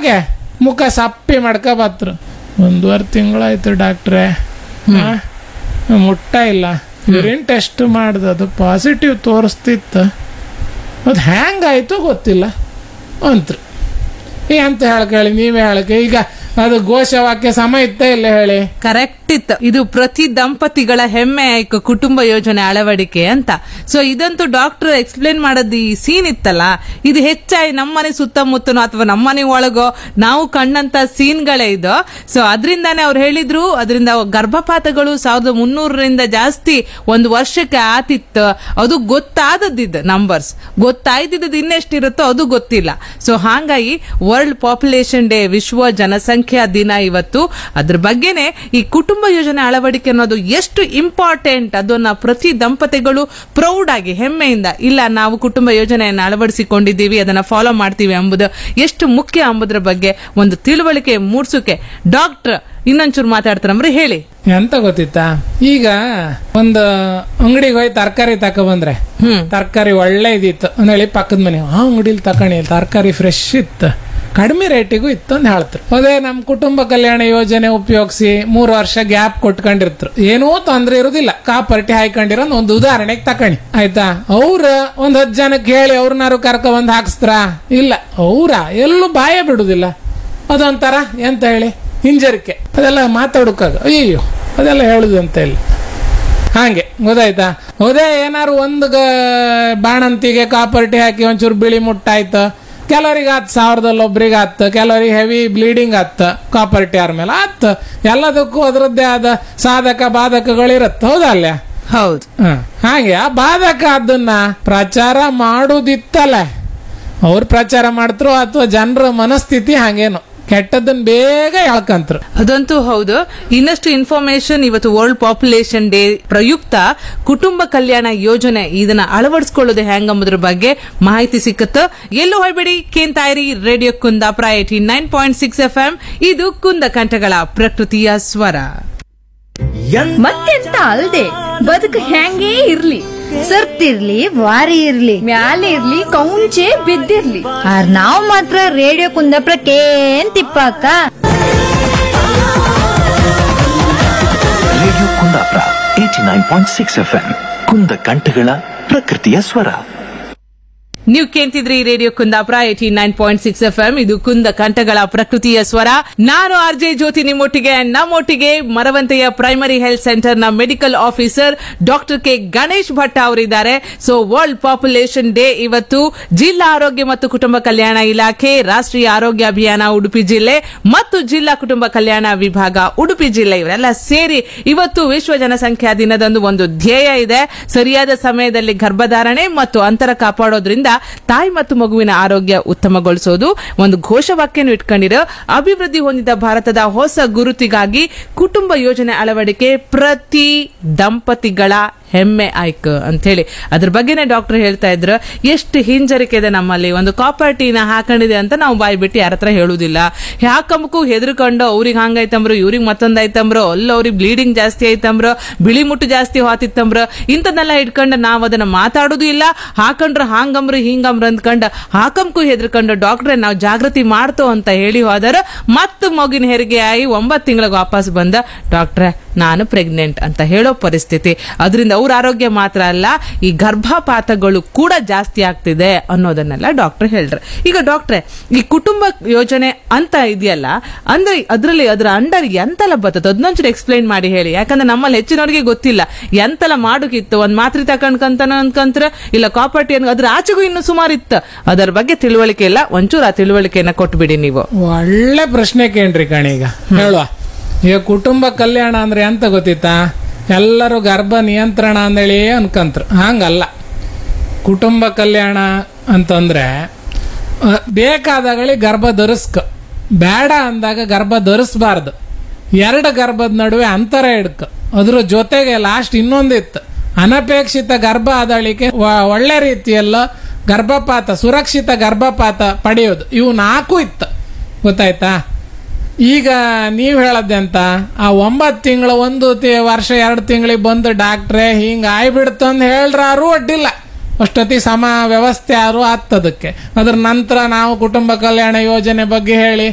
ಹಾಗೆ ಮುಖ ಸಪ್ಪಿ ಮಾಡ್ಕ ಬತ್ರು ಒಂದೂವರೆ ತಿಂಗಳಾಯ್ತು ಡಾಕ್ಟ್ರೆ ಆ, ಮುಟ್ಟ ಇಲ್ಲ ಯೂರಿನ್ ಟೆಸ್ಟ್ ಮಾಡ್ದೆ ಅದು ಪಾಸಿಟಿವ್ ತೋರಿಸ್ತಿತ್ತು ಅದು ಹ್ಯಾಂಗಾಯ್ತು ಗೊತ್ತಿಲ್ಲ ಅಂತ್ರು ಈ ಅಂತ ಹೇಳಕ್ ಹೇಳಿ ನೀವೇ ಹೇಳಕ್ ಈಗ ಅದು ಘೋಷವಾಕ್ಯ ಸಮ ಇತ್ತೇ ಇಲ್ಲ ಹೇಳಿ ಕರೆಕ್ಟ್ ಇತ್ತು ಇದು ಪ್ರತಿ ದಂಪತಿಗಳ ಹೆಮ್ಮೆ ಆಯ್ತು ಕುಟುಂಬ ಯೋಜನೆ ಅಳವಡಿಕೆ ಅಂತ ಸೊ ಇದಂತೂ ಡಾಕ್ಟರ್ ಎಕ್ಸ್ಪ್ಲೇನ್ ಮಾಡೋದು ಈ ಸೀನ್ ಇತ್ತಲ್ಲ ಇದು ಹೆಚ್ಚಾಗಿ ನಮ್ಮನೆ ಸುತ್ತಮುತ್ತನೋ ಅಥವಾ ನಮ್ಮನೆ ಒಳಗೋ ನಾವು ಕಂಡಂತ ಸೀನ್ಗಳೇ ಇದು ಸೊ ಅದರಿಂದಾನೇ ಅವ್ರು ಹೇಳಿದ್ರು ಅದರಿಂದ ಗರ್ಭಪಾತಗಳು ಸಾವಿರದ ಮುನ್ನೂರರಿಂದ ಜಾಸ್ತಿ ಒಂದು ವರ್ಷಕ್ಕೆ ಆತಿತ್ತು ಅದು ಗೊತ್ತಾದದ್ದು ನಂಬರ್ಸ್ ಗೊತ್ತಾಯ್ತಿದ್ದು ಇನ್ನೆಷ್ಟಿರುತ್ತೋ ಅದು ಗೊತ್ತಿಲ್ಲ ಸೊ ಹಾಗಾಗಿ ವರ್ಲ್ಡ್ ಪಾಪ್ಯುಲೇಷನ್ ಡೇ ವಿಶ್ವ ಜನಸಂಖ್ಯಾ ದಿನ ಇವತ್ತು ಅದ್ರ ಬಗ್ಗೆನೆ ಈ ಕುಟುಂಬ ಯೋಜನೆ ಅಳವಡಿಕೆ ಅನ್ನೋದು ಎಷ್ಟು ಇಂಪಾರ್ಟೆಂಟ್ ಅದನ್ನ ಪ್ರತಿ ದಂಪತಿಗಳು ಪ್ರೌಡ್ ಆಗಿ ಹೆಮ್ಮೆಯಿಂದ ಇಲ್ಲ ನಾವು ಕುಟುಂಬ ಯೋಜನೆಯನ್ನು ಅಳವಡಿಸಿಕೊಂಡಿದ್ದೀವಿ ಅದನ್ನ ಫಾಲೋ ಮಾಡ್ತೀವಿ ಎಂಬುದು ಎಷ್ಟು ಮುಖ್ಯ ಎಂಬುದರ ಬಗ್ಗೆ ಒಂದು ತಿಳುವಳಿಕೆ ಮೂಡ್ಸೋಕೆ ಡಾಕ್ಟರ್ ಇನ್ನೊಂಚೂರು ಮಾತಾಡ್ತಾರಂದ್ರೆ ಹೇಳಿ ಎಂತ ಗೊತ್ತಿತ್ತಾ ಈಗ ಒಂದು ಅಂಗಡಿಗೆ ಹೋಗಿ ತರಕಾರಿ ತಕ ಬಂದ್ರೆ ಹ್ಮ್ ತರಕಾರಿ ಒಳ್ಳೆ ಇದಿತ್ತು ಅಂದೇಳಿ ಪಕ್ಕದ ಮನೆ ಆ ಅಂಗಡಿಲಿ ತಕಣಿ ತರಕಾರಿ ಫ್ರೆಶ್ ಇತ್ತು ಕಡಿಮೆ ರೇಟಿಗೂ ಇತ್ತು ಅಂತ ಹೇಳ್ತಾರೆ ಅದೇ ನಮ್ಮ ಕುಟುಂಬ ಕಲ್ಯಾಣ ಯೋಜನೆ ಉಪಯೋಗಿಸಿ ಮೂರು ವರ್ಷ ಗ್ಯಾಪ್ ಕೊಟ್ಕೊಂಡಿರ್ತಾರೆ ಏನೂ ತೊಂದ್ರೆ ಇರುದಿಲ್ಲ ಕಾಪರ್ಟಿ ಹಾಕೊಂಡಿರೋ ಒಂದು ಉದಾಹರಣೆಗೆ ತಕಣಿ ಆಯ್ತಾ ಅವ್ರ ಒಂದ್ ಹತ್ತು ಜನಕ್ಕೆ ಹೇಳಿ ಅವ್ರನ್ನಾರು ಕರ್ಕ ಬಂದ್ ಹಾಕ್ಸ್ತಾರ ಇಲ್ಲ ಅವ್ರ ಎಲ್ಲೂ ಬಾಯ ಬಿಡುದಿಲ್ಲ ಅದೊಂಥರ ಎಂತ ಹೇಳಿ ಹಿಂಜರಿಕೆ ಅದೆಲ್ಲ ಮಾತಾಡೋಕ್ಕಾಗ ಅಯ್ಯೋ ಅದೆಲ್ಲ ಹೇಳುದು ಅಂತ ಇಲ್ಲ ಹಾಗೆ ಗೊತ್ತಾಯ್ತಾ ಅದೇ ಏನಾರು ಒಂದು ಗ- ಬಾಣಂತಿಗೆ ಕಾಪರ್ಟಿ ಹಾಕಿ ಒಂಚೂರು ಬಿಳಿ ಮುಟ್ಟಾಯ್ತು ಕೆಲವರಿಗೆ ಹತ್ತು ಸಾವಿರದಲ್ಲಿ ಒಬ್ರಿಗೆ ಹತ್ತು ಕೆಲವರಿಗೆ ಹೆವಿ ಬ್ಲೀಡಿಂಗ್ ಹತ್ತು ಕಾಪರ್ಟಿ ಆರ್ ಮೇಲೆ ಹತ್ತು ಎಲ್ಲದಕ್ಕೂ ಅದರದ್ದೇ ಆದ ಸಾಧಕ ಬಾಧಕಗಳಿರುತ್ತೆ ಹೌದಲ್ಲ ಹೌದು ಹ. ಹಾಗೆ ಆ ಬಾಧಕ ಅದನ್ನ ಪ್ರಚಾರ ಮಾಡುದಿತ್ತಲ್ಲ ಅವ್ರು ಪ್ರಚಾರ ಮಾಡ್ತರು ಅಥವಾ ಜನರ ಮನಸ್ಥಿತಿ ಹಾಗೇನು ಕೆಟ್ಟದನ್ನ ಬೇಗ ಹೇಳ್ಕಂತ್ರು ಅದಂತೂ ಹೌದು ಇನ್ನಷ್ಟು ಇನ್ಫಾರ್ಮೇಶನ್ ಇವತ್ತು ವರ್ಲ್ಡ್ ಪಾಪ್ಯುಲೇಷನ್ ಡೇ ಪ್ರಯುಕ್ತ ಕುಟುಂಬ ಕಲ್ಯಾಣ ಯೋಜನೆ ಇದನ್ನ ಅಳವಡಿಸ್ಕೊಳ್ಳೋದು ಹೆಂಗಂಬುದ್ರ ಬಗ್ಗೆ ಮಾಹಿತಿ ಸಿಕ್ಕತ್ತು ಎಲ್ಲೂ ಹೋಗ್ಬೇಡಿ ಕೇಂತಾಯಿರಿ radio Kundapura eighty nine point six F M ಇದು ಕುಂದ ಕಂಠಗಳ ಪ್ರಕೃತಿಯ ಸ್ವರ ಮತ್ತೆಂತ ಅಲ್ದೆ ಬದುಕು ಹೆಂಗೇ ಇರ್ಲಿ ಸರ್ತಿರ್ಲಿ ವಾರಿ ಇರ್ಲಿ ಮ್ಯಾಲೆ ಇರ್ಲಿ ಕೌಂಚೆ ಬಿದ್ದಿರ್ಲಿ ಆರ್ ನಾವ್ ಮಾತ್ರ ರೇಡಿಯೋ ಕುಂದಪ್ರಕ್ಕೆ ಏನ್ ತಿಪ್ಪಾಕ radio Kundapura eighty nine point six F M Kunda ಕಂಠಗಳ ಪ್ರಕೃತಿಯ ಸ್ವರ ನೀವು ಕೇಳ್ತಿದ್ರಿ radio Kundapura eighty nine point six F M ಇದು ಕುಂದ ಕಂಠಗಳ ಪ್ರಕೃತಿಯ ಸ್ವರ ನಾನು ಆರ್ ಜೆ ಜ್ಯೋತಿ ನಿಮ್ಮೊಟ್ಟಿಗೆ ನಮ್ಮೊಟ್ಟಿಗೆ ಮರವಂತೆಯ ಪ್ರೈಮರಿ ಹೆಲ್ತ್ ಸೆಂಟರ್ ನ medical officer doctor K Ganesh Bhat ಅವರಿದ್ದಾರೆ ಸೊ ವರ್ಲ್ಡ್ ಪಾಪ್ಯುಲೇಷನ್ ಡೇ ಇವತ್ತು ಜಿಲ್ಲಾ ಆರೋಗ್ಯ ಮತ್ತು ಕುಟುಂಬ ಕಲ್ಯಾಣ ಇಲಾಖೆ ರಾಷ್ಟ್ರೀಯ ಆರೋಗ್ಯ ಅಭಿಯಾನ ಉಡುಪಿ ಜಿಲ್ಲೆ ಮತ್ತು ಜಿಲ್ಲಾ ಕುಟುಂಬ ಕಲ್ಯಾಣ ವಿಭಾಗ ಉಡುಪಿ ಜಿಲ್ಲೆ ಇವರೆಲ್ಲ ಸೇರಿ ಇವತ್ತು ವಿಶ್ವ ಜನಸಂಖ್ಯಾ ದಿನದಂದು ಒಂದು ಧ್ಯೇಯ ಇದೆ ಸರಿಯಾದ ಸಮಯದಲ್ಲಿ ಗರ್ಭಧಾರಣೆ ಮತ್ತು ಅಂತರ ಕಾಪಾಡೋದ್ರಿಂದ ತಾಯಿ ಮತ್ತು ಮಗುವಿನ ಆರೋಗ್ಯ ಉತ್ತಮಗೊಳಿಸೋದು ಒಂದು ಘೋಷವಾಕ್ಯನು ಇಟ್ಕೊಂಡಿರೋ ಅಭಿವೃದ್ಧಿ ಹೊಂದಿದ ಭಾರತದ ಹೊಸ ಗುರುತಿಗಾಗಿ ಕುಟುಂಬ ಯೋಜನೆ ಅಳವಡಿಕೆ ಪ್ರತಿ ದಂಪತಿಗಳ ಹೆಮ್ಮೆ ಆಯ್ಕೆ ಅಂತ ಹೇಳಿ ಅದ್ರ ಬಗ್ಗೆನೇ ಡಾಕ್ಟರ್ ಹೇಳ್ತಾ ಇದ್ರು ಎಷ್ಟು ಹಿಂಜರಿಕೆ ಇದೆ ನಮ್ಮಲ್ಲಿ ಒಂದು ಕಾಪರ್ಟಿನ ಹಾಕೊಂಡಿದೆ ಅಂತ ನಾವು ಬಾಯಿ ಬಿಟ್ಟು ಯಾರ ಹತ್ರ ಹೇಳುದಿಲ್ಲ ಹಾಕಂಬಕ್ಕೂ ಹೆದರ್ಕೊಂಡು ಅವ್ರಿಗೆ ಹಂಗಾಯ್ತಂಬ್ರು ಇವ್ರಿಗೆ ಮತ್ತೊಂದ್ ಆಯ್ತಂಬ್ರು ಅಲ್ಲ ಅವ್ರಿಗೆ ಬ್ಲೀಡಿಂಗ್ ಜಾಸ್ತಿ ಆಯ್ತಂಬ್ರು ಬಿಳಿ ಮುಟ್ಟು ಜಾಸ್ತಿ ಹೋತಿತ್ತಂಬ್ರು ಇಂಥದ್ನೆಲ್ಲ ಇಟ್ಕೊಂಡು ನಾವು ಅದನ್ನ ಮಾತಾಡೋದು ಇಲ್ಲ ಹಾಕೊಂಡ್ರೆ ಹಾಂಗಂಬ್ರು ಹಿಂಗಂಬ್ರು ಅಂದ್ಕೊಂಡು ಹಾಕಂಕು ಹೆದರ್ಕೊಂಡು ಡಾಕ್ಟ್ರೆ ನಾವು ಜಾಗೃತಿ ಮಾಡ್ತೋ ಅಂತ ಹೇಳಿ ಹೋದರು ಮತ್ತು ಮಗಿನ ಹೆರಿಗೆ ಆಗಿ ಒಂಬತ್ತು ತಿಂಗಳಿಗೆ ವಾಪಸ್ ಬಂದ ಡಾಕ್ಟ್ರೆ ನಾನು ಪ್ರೆಗ್ನೆಂಟ್ ಅಂತ ಹೇಳೋ ಪರಿಸ್ಥಿತಿ ಅದರಿಂದ ಅವ್ರ ಆರೋಗ್ಯ ಮಾತ್ರ ಅಲ್ಲ ಈ ಗರ್ಭಪಾತಗಳು ಕೂಡ ಜಾಸ್ತಿ ಆಗ್ತಿದೆ ಅನ್ನೋದನ್ನೆಲ್ಲ ಡಾಕ್ಟರ್ ಹೇಳ್ರು ಈಗ ಡಾಕ್ಟ್ರೆ ಈ ಕುಟುಂಬ ಯೋಜನೆ ಅಂತ ಇದೆಯಲ್ಲ ಅಂದ್ರೆ ಅದರಲ್ಲಿ ಅದರ ಅಂಡರ್ ಎಂತೆಲ್ಲ ಬರ್ತದೆ ಅದನ್ನೊಂಚೂರು ಎಕ್ಸ್ಪ್ಲೈನ್ ಮಾಡಿ ಹೇಳಿ ಯಾಕಂದ್ರೆ ನಮ್ಮಲ್ಲಿ ಹೆಚ್ಚಿನವರಿಗೆ ಗೊತ್ತಿಲ್ಲ ಎಂತೆಲ್ಲ ಮಾಡೋಕಿತ್ತು ಒಂದ್ ಮಾತ್ರೆ ತಕೊಂಡ್ಕಂತಾನ ಅನ್ಕಂತ್ರ ಇಲ್ಲ ಕಾಪರ್ಟಿ ಅನ್ ಅದ್ರ ಆಚೆಗೂ ಇನ್ನು ಸುಮಾರು ಇತ್ತು ಅದರ ಬಗ್ಗೆ ತಿಳುವಳಿಕೆ ಇಲ್ಲ ಒಂಚೂರು ಆ ತಿಳುವಳಿಕೆಯನ್ನ ಕೊಟ್ಬಿಡಿ ನೀವು ಒಳ್ಳೆ ಪ್ರಶ್ನೆ ಕೇಳ್ರಿ ಕಣೀಗ ಹೇಳುವ ಈಗ ಕುಟುಂಬ ಕಲ್ಯಾಣ ಅಂದ್ರೆ ಎಂತ ಗೊತ್ತಿತ್ತಾ ಎಲ್ಲರೂ ಗರ್ಭ ನಿಯಂತ್ರಣ ಅಂದೇಳಿ ಅನ್ಕಂತ್ರು ಹಂಗಲ್ಲ ಕುಟುಂಬ ಕಲ್ಯಾಣ ಅಂತಂದ್ರೆ ಆ, ಬೇಕಾದಾಗಲಿ ಗರ್ಭ ಧರಿಸ್ಕ ಬೇಡ ಅಂದಾಗ ಗರ್ಭ ಧರಿಸ್ಬಾರ್ದು ಎರಡು ಗರ್ಭದ ನಡುವೆ ಅಂತರ ಇಡ್ಕ ಅದ್ರ ಜೊತೆಗೆ ಲಾಸ್ಟ್ ಇನ್ನೊಂದಿತ್ತು ಅನಪೇಕ್ಷಿತ ಗರ್ಭ ಆದಳಿಕೆ ವ- ಒಳ್ಳೆ ರೀತಿಯಲ್ಲ ಗರ್ಭಪಾತ ಸುರಕ್ಷಿತ ಗರ್ಭಪಾತ ಪಡೆಯೋದು ಇವು ನಾಲ್ಕು ಇತ್ತು ಗೊತ್ತಾಯ್ತಾ ಈಗ ನೀವು ಹೇಳದ್ದೆ ಅಂತ ಆ ಒಂಬತ್ತು ತಿಂಗಳು ಒಂದು ತಿ- ವರ್ಷ ಎರಡು ತಿಂಗಳಿಗೆ ಬಂದು ಡಾಕ್ಟ್ರೇ ಹಿಂಗೆ ಆಯ್ಬಿಡ್ತು ಅಂತ ಹೇಳ್ರಾರು ಅಡ್ಡಿಲ್ಲ ಅಷ್ಟೊತ್ತಿ ಸಮ ವ್ಯವಸ್ಥೆ ಯಾರು ಆಗ್ತದಕ್ಕೆ ಅದ್ರ ನಂತರ ನಾವು ಕುಟುಂಬ ಕಲ್ಯಾಣ ಯೋಜನೆ ಬಗ್ಗೆ ಹೇಳಿ